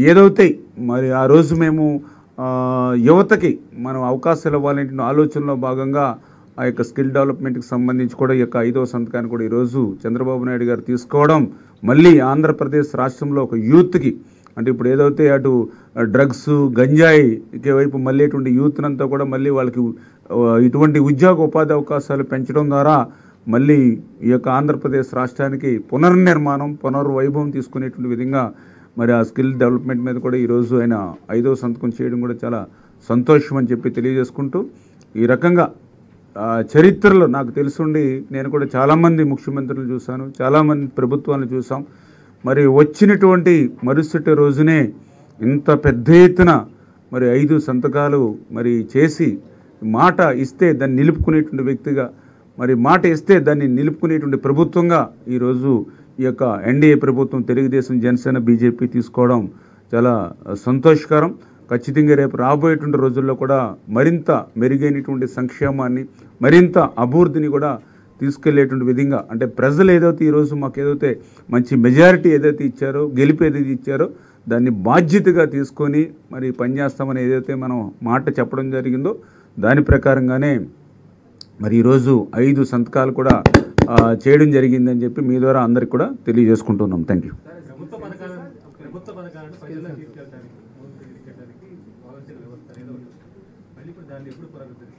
ఏదైతే మరి ఆ రోజు మేము ఆ, యువతకి మనం అవకాశాలు ఇవ్వాలంటే ఆలోచనలో భాగంగా ఆ యొక్క స్కిల్ డెవలప్మెంట్కి సంబంధించి కూడా ఈ యొక్క ఐదవ సంతకాన్ని కూడా ఈరోజు చంద్రబాబు నాయుడు గారు తీసుకోవడం మళ్ళీ ఆంధ్రప్రదేశ్ రాష్ట్రంలో ఒక యూత్కి అంటే ఇప్పుడు ఏదైతే అటు డ్రగ్స్ గంజాయి వైపు మళ్ళీ ఇటువంటి యూత్నంతా కూడా మళ్ళీ వాళ్ళకి ఆ, ఇటువంటి ఉద్యోగ ఉపాధి అవకాశాలు పెంచడం ద్వారా మళ్ళీ ఈ యొక్క ఆంధ్రప్రదేశ్ రాష్ట్రానికి పునర్నిర్మాణం పునర్వైభవం తీసుకునేటువంటి విధంగా మరి ఆ స్కిల్ డెవలప్మెంట్ మీద కూడా ఈరోజు ఆయన ఐదవ సంతకం చేయడం కూడా చాలా సంతోషం అని చెప్పి తెలియజేసుకుంటూ ఈ రకంగా ఆ, చరిత్రలో నాకు తెలుసుండి నేను కూడా చాలామంది ముఖ్యమంత్రులు చూశాను చాలామంది ప్రభుత్వాలను చూసాం మరి వచ్చినటువంటి మరుసటి రోజునే ఇంత పెద్ద ఎత్తున మరి ఐదు సంతకాలు మరి చేసి మాట ఇస్తే దాన్ని నిలుపుకునేటువంటి వ్యక్తిగా మరి మాట ఇస్తే దాన్ని నిలుపుకునేటువంటి ప్రభుత్వంగా ఈరోజు ఈ యొక్క ఎన్డీఏ ప్రభుత్వం తెలుగుదేశం జనసేన బీజేపీ తీసుకోవడం చాలా సంతోషకరం ఖచ్చితంగా రేపు రాబోయేటువంటి రోజుల్లో కూడా మరింత మెరుగైనటువంటి సంక్షేమాన్ని మరింత అభివృద్ధిని కూడా తీసుకెళ్లేటువంటి విధంగా అంటే ప్రజలు ఏదైతే ఈరోజు మాకు ఏదైతే మంచి మెజారిటీ ఏదైతే ఇచ్చారో గెలుపు ఏదైతే ఇచ్చారో దాన్ని బాధ్యతగా తీసుకొని మరి పనిచేస్తామని ఏదైతే మనం మాట చెప్పడం జరిగిందో దాని ప్రకారంగానే మరి ఈరోజు ఐదు సంతకాలు కూడా ఆ, చేయడం జరిగిందని చెప్పి మీ ద్వారా అందరికి కూడా తెలియజేసుకుంటున్నాం థ్యాంక్ యూ ప్రభుత్వ పథకాలను ప్రభుత్వ పథకాలను ప్రజలకు తీసుకెళ్ళడానికి ముందుకు తీసుకెళ్ళడానికి వాలంటీర్ వ్యవస్థ ఏదో ఒకటి. మళ్ళీ ఇప్పుడు దాన్ని ఎప్పుడు పునరుద్ధరిస్తారు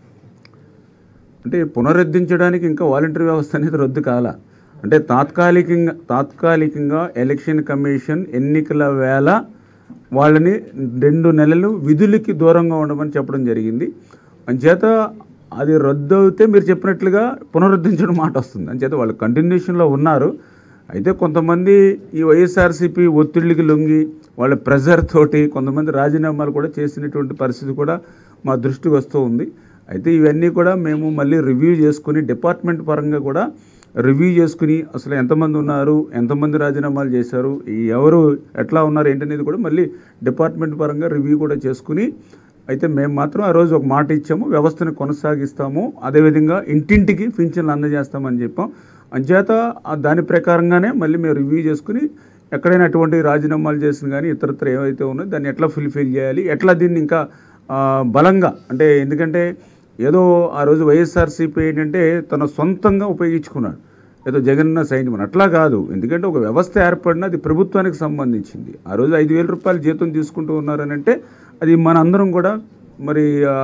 అంటే పునరుద్ధరించడానికి ఇంకా వాలంటరీ వ్యవస్థ అనేది రద్దు కాల అంటే తాత్కాలికంగా తాత్కాలికంగా ఎలక్షన్ కమిషన్ ఎన్నికల వేళ వాళ్ళని రెండు నెలలు విధులకి దూరంగా ఉండమని చెప్పడం జరిగింది అంచేత అది రద్దు అవుతే మీరు చెప్పినట్లుగా పునరుద్ధరించడం మాట వస్తుంది అంచేత వాళ్ళు కంటిన్యూషన్లో ఉన్నారు అయితే కొంతమంది ఈ వైఎస్ఆర్సీపీ ఒత్తిళ్ళకి లొంగి వాళ్ళ ప్రెజర్ తోటి కొంతమంది రాజీనామాలు కూడా చేసినటువంటి పరిస్థితి కూడా మా దృష్టికి వస్తూ ఉంది అయితే ఇవన్నీ కూడా మేము మళ్ళీ రివ్యూ చేసుకుని డిపార్ట్మెంట్ పరంగా కూడా రివ్యూ చేసుకుని అసలు ఎంతమంది ఉన్నారు ఎంతమంది రాజీనామాలు చేశారు ఈ ఎవరు ఎట్లా ఉన్నారు ఏంటనేది కూడా మళ్ళీ డిపార్ట్మెంట్ పరంగా రివ్యూ కూడా చేసుకుని అయితే మేము మాత్రం ఆ రోజు ఒక మాట ఇచ్చాము వ్యవస్థను కొనసాగిస్తాము అదేవిధంగా ఇంటింటికి పింఛన్లు అందజేస్తామని చెప్పాం అంచేత ఆ దాని ప్రకారంగానే మళ్ళీ మేము రివ్యూ చేసుకుని ఎక్కడైనా అటువంటి రాజీనామాలు చేసిన కానీ ఇతరత్ర ఏవైతే ఉన్నాయో దాన్ని ఎట్లా ఫుల్ఫిల్ చేయాలి ఎట్లా దీన్ని ఇంకా ఆ, బలంగా అంటే ఎందుకంటే ఏదో ఆ రోజు వైఎస్ఆర్సీపీ ఏంటంటే తన సొంతంగా ఉపయోగించుకున్నాడు ఏదో జగన్న సైన్యం అని. అట్లా కాదు ఎందుకంటే ఒక వ్యవస్థ ఏర్పడిన అది ప్రభుత్వానికి సంబంధించింది ఆ రోజు ఐదు వేల రూపాయలు జీతం తీసుకుంటూ ఉన్నారని అంటే అది మన అందరం కూడా మరి ఆ,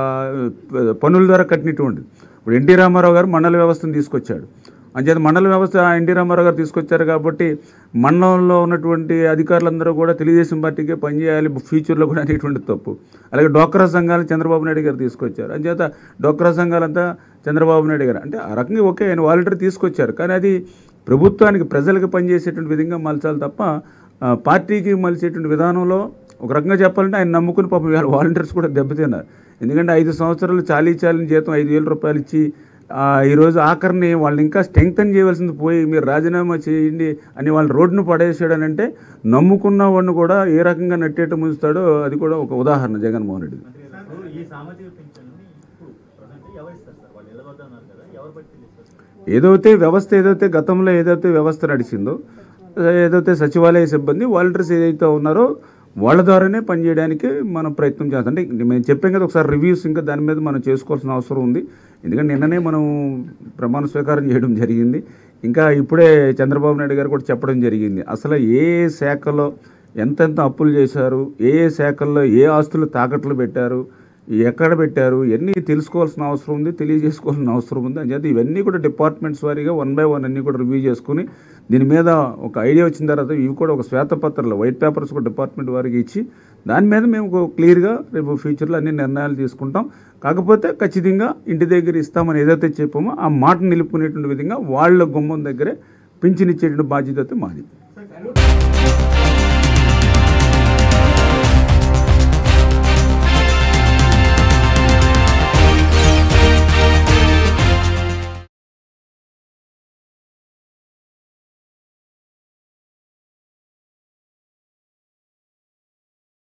పన్నుల ద్వారా కట్టినటువంటిది ఇప్పుడు ఎన్టీ రామారావు గారు మండల వ్యవస్థను తీసుకొచ్చాడు అంచేత మండల వ్యవస్థ ఎన్టీ రామారావు గారు తీసుకొచ్చారు కాబట్టి మండలంలో ఉన్నటువంటి అధికారులందరూ కూడా తెలుగుదేశం పార్టీకే పనిచేయాలి ఫ్యూచర్లో కూడా అనేటువంటి తప్పు అలాగే డోక్రా సంఘాలు చంద్రబాబు నాయుడు గారు తీసుకొచ్చారు అంచేత డోక్రా సంఘాలంతా చంద్రబాబు నాయుడు గారు అంటే ఆ రకంగా ఓకే ఆయన వాలంటీర్ తీసుకొచ్చారు కానీ అది ప్రభుత్వానికి ప్రజలకు పనిచేసేటువంటి విధంగా మలచాలి తప్ప ఆ, పార్టీకి మలిచేటువంటి విధానంలో ఒక రకంగా చెప్పాలంటే ఆయన నమ్ముకుని పాపం ఇవాళ వాలంటీర్స్ కూడా దెబ్బతిన్నారు ఎందుకంటే ఐదు సంవత్సరాలు చాలీ చాలిన జీతం ఐదు వేల రూపాయలు ఇచ్చి ఆ, ఈరోజు ఆఖరిని వాళ్ళని ఇంకా స్ట్రెంగ్తన్ చేయవలసింది పోయి మీరు రాజీనామా చేయండి అని వాళ్ళని రోడ్డును పడేసాడనంటే నమ్ముకున్న వాడిని కూడా ఏ రకంగా నట్టేట ముంచుతాడో అది కూడా ఒక ఉదాహరణ జగన్మోహన్ రెడ్డి ఇప్పుడు ఈ సామాజిక పింఛన్ని ఇప్పుడు ప్రజెంట్ ఎవరు ఇస్తారు సార్ వాళ్ళు నిలబడ్డా ఉన్నారు కదా ఎవరు బట్టి ఇస్తారు ఏదైతే వ్యవస్థ ఏదైతే గతంలో ఏదైతే వ్యవస్థ నడిచిందో ఏదైతే సచివాలయ సిబ్బంది వాలంటీర్స్ ఏదైతే ఉన్నారో వాళ్ళ ద్వారానే పనిచేయడానికి మనం ప్రయత్నం చేస్తాం అంటే మేము చెప్పాం కదా ఒకసారి రివ్యూస్ ఇంకా దాని మీద మనం చేసుకోవాల్సిన అవసరం ఉంది ఎందుకంటే నిన్ననే మనం ప్రమాణ స్వీకారం చేయడం జరిగింది ఇంకా ఇప్పుడే చంద్రబాబు నాయుడు గారు కూడా చెప్పడం జరిగింది అసలు ఏ ఏ శాఖలో ఎంతెంత అప్పులు చేశారు ఏ ఏ శాఖల్లో ఏ ఆస్తులు తాకట్లు పెట్టారు ఎక్కడ పెట్టారు ఇవన్నీ తెలుసుకోవాల్సిన అవసరం ఉంది తెలియజేసుకోవాల్సిన అవసరం ఉంది అంచేత ఇవన్నీ కూడా డిపార్ట్మెంట్స్ వారీగా వన్ బై వన్ అన్నీ కూడా రివ్యూ చేసుకుని దీని మీద ఒక ఐడియా వచ్చిన తర్వాత ఇవి కూడా ఒక శ్వేతపత్రాలు వైట్ పేపర్స్ కూడా డిపార్ట్మెంట్ వారికి ఇచ్చి దాని మీద మేము ఒక క్లియర్గా రేపు ఫ్యూచర్లో అన్ని నిర్ణయాలు తీసుకుంటాం కాకపోతే ఖచ్చితంగా ఇంటి దగ్గర ఇస్తామని ఏదైతే చెప్పామో ఆ మాట నిలుపుకునేటువంటి విధంగా వాళ్ళ గుమ్మం దగ్గరే పింఛనిచ్చేటువంటి బాధ్యత అయితే మాది